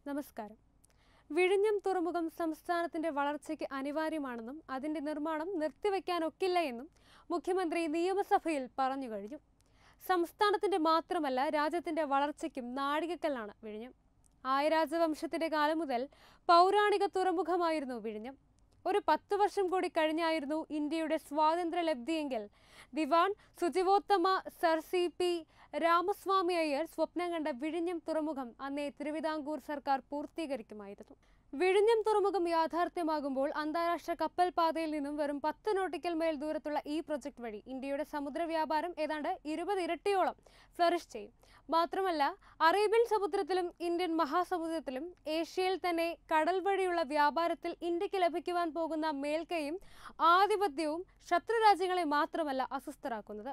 നമസ്കാരം വിഴിഞ്ഞം തുറമുഖം സംസ്ഥാനത്തിന്റെ വളർച്ചയ്ക്ക് അനിവാര്യമാണെന്നും അതിന്റെ നിർമ്മാണം നിർത്തിവെക്കാനൊക്കില്ല എന്നും മുഖ്യമന്ത്രി നിയമസഭയിൽ പറഞ്ഞു കഴിഞ്ഞു സംസ്ഥാനത്തിന്റെ മാത്രമല്ല രാജ്യത്തിന്റെ വളർച്ചയ്ക്കും നാഴികക്കല്ലാണ് വിഴിഞ്ഞം ആയരാജവംശത്തിന്റെ കാലം മുതൽ പൗരാണിക തുറമുഖമായിരുന്നു വിഴിഞ്ഞം ഒരു പത്ത് വർഷം കൂടി കഴിഞ്ഞായിരുന്നു ഇന്ത്യയുടെ സ്വാതന്ത്ര്യ ലബ്ധിയെങ്കിൽ ദിവാൻ സുജിവോത്തമ sir C P Ramaswamy Iyer സ്വപ്നം കണ്ട വിഴിഞ്ഞം തുറമുഖം അന്നേ തിരുവിതാംകൂർ സർക്കാർ പൂർത്തീകരിക്കുമായിരുന്നു വിഴിഞ്ഞം തുറമുഖം യാഥാർത്ഥ്യമാകുമ്പോൾ അന്താരാഷ്ട്ര കപ്പൽ പാതയിൽ നിന്നും വെറും പത്ത് നോട്ടിക്കൽ മൈൽ ദൂരത്തുള്ള ഈ പ്രൊജക്ട് വഴി ഇന്ത്യയുടെ സമുദ്ര വ്യാപാരം ഏതാണ്ട് ഇരുപത് ഇരട്ടിയോളം ഫ്ലറിഷ് ചെയ്യും മാത്രമല്ല അറേബ്യൻ സമുദ്രത്തിലും ഇന്ത്യൻ മഹാസമുദ്രത്തിലും ഏഷ്യയിൽ തന്നെ കടൽ വഴിയുള്ള വ്യാപാരത്തിൽ ഇന്ത്യക്ക് ലഭിക്കുവാൻ പോകുന്ന മേൽക്കൈയും ആധിപത്യവും ശത്രു രാജ്യങ്ങളെ മാത്രമല്ല അസ്വസ്ഥരാക്കുന്നത്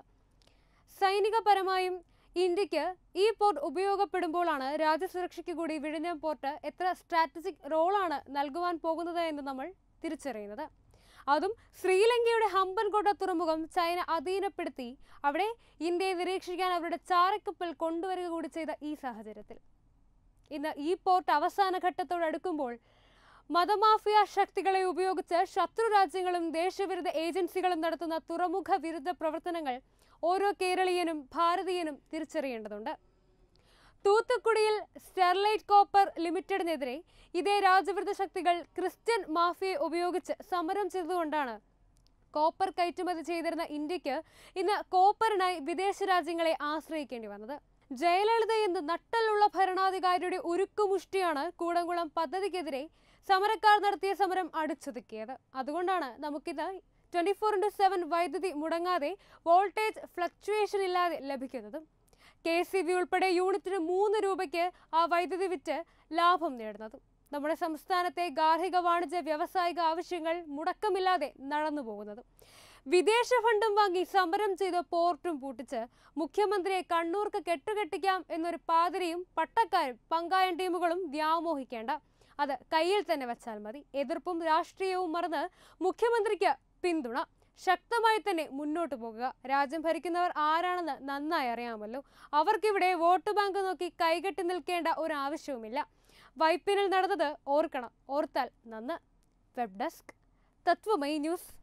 സൈനികപരമായും ഇന്ത്യക്ക് ഈ പോർട്ട് ഉപയോഗപ്പെടുമ്പോഴാണ് രാജ്യസുരക്ഷയ്ക്ക് കൂടി വിഴിഞ്ഞം പോർട്ട് എത്ര സ്ട്രാറ്റജിക് റോളാണ് നൽകുവാൻ പോകുന്നത് എന്ന് നമ്മൾ തിരിച്ചറിയുന്നത് അതും ശ്രീലങ്കയുടെ ഹമ്പൻകോട്ട തുറമുഖം ചൈന അധീനപ്പെടുത്തി അവിടെ ഇന്ത്യയെ നിരീക്ഷിക്കാൻ അവരുടെ ചാരക്കപ്പൽ കൊണ്ടുവരിക കൂടി ചെയ്ത ഈ സാഹചര്യത്തിൽ ഇന്ന് ഈ പോർട്ട് അവസാന ഘട്ടത്തോടടുക്കുമ്പോൾ മതമാഫിയ ശക്തികളെ ഉപയോഗിച്ച് ശത്രു രാജ്യങ്ങളും ദേശവിരുദ്ധ ഏജൻസികളും നടത്തുന്ന തുറമുഖ വിരുദ്ധ പ്രവർത്തനങ്ങൾ ഓരോ കേരളീയനും ഭാരതീയനും തിരിച്ചറിയേണ്ടതുണ്ട് തൂത്തുക്കുടിയിൽ സ്റ്റെർലൈറ്റ് കോപ്പർ ലിമിറ്റഡിനെതിരെ ഇതേ രാജ്യവിരുദ്ധ ശക്തികൾ ക്രിസ്ത്യൻ മാഫിയയെ ഉപയോഗിച്ച് സമരം ചെയ്തുകൊണ്ടാണ് കോപ്പർ കയറ്റുമതി ചെയ്തിരുന്ന ഇന്ത്യക്ക് ഇന്ന് കോപ്പറിനായി വിദേശ രാജ്യങ്ങളെ ആശ്രയിക്കേണ്ടി വന്നത് ജയലളിത എന്ന നട്ടലുള്ള ഭരണാധികാരിയുടെ ഉരുക്കുമുഷ്ടിയാണ് കൂടംകുളം പദ്ധതിക്കെതിരെ സമരക്കാർ നടത്തിയ സമരം അടിച്ചൊതുക്കിയത് അതുകൊണ്ടാണ് നമുക്കിത് ട്വന്റി ഫോർ ഇൻറ്റു സെവൻ വൈദ്യുതി മുടങ്ങാതെ വോൾട്ടേജ് ഫ്ലക്ച്വേഷൻ ഇല്ലാതെ ലഭിക്കുന്നത് കെ സി ബി ഉൾപ്പെടെ യൂണിറ്റിന് മൂന്ന് രൂപയ്ക്ക് ആ വൈദ്യുതി വിറ്റ് ലാഭം നേടുന്നതും നമ്മുടെ സംസ്ഥാനത്തെ ഗാർഹിക വാണിജ്യ വ്യാവസായിക ആവശ്യങ്ങൾ മുടക്കമില്ലാതെ നടന്നു പോകുന്നതും വിദേശ ഫണ്ടും വാങ്ങി സമരം ചെയ്ത പോർട്ടും പൂട്ടിച്ച് മുഖ്യമന്ത്രിയെ കണ്ണൂർക്ക് കെട്ടുകെട്ടിക്കാം എന്നൊരു പാതിരിയും പട്ടക്കാരും പങ്കായൻ ടീമുകളും വ്യാമോഹിക്കേണ്ട അത് കയ്യിൽ തന്നെ വെച്ചാൽ മതി എതിർപ്പും രാഷ്ട്രീയവും മറന്ന് മുഖ്യമന്ത്രിക്ക് പിന്തുണ ശക്തമായി തന്നെ മുന്നോട്ട് പോകുക രാജ്യം ഭരിക്കുന്നവർ ആരാണെന്ന് നന്നായി അറിയാമല്ലോ അവർക്കിവിടെ വോട്ട് ബാങ്ക് നോക്കി കൈകെട്ടി നിൽക്കേണ്ട ഒരു ആവശ്യവുമില്ല വൈപ്പിനിൽ നടന്നത് ഓർക്കണം ഓർത്താൽ നന്ന് വെബ് ഡെസ്ക് തത്വമൈ ന്യൂസ്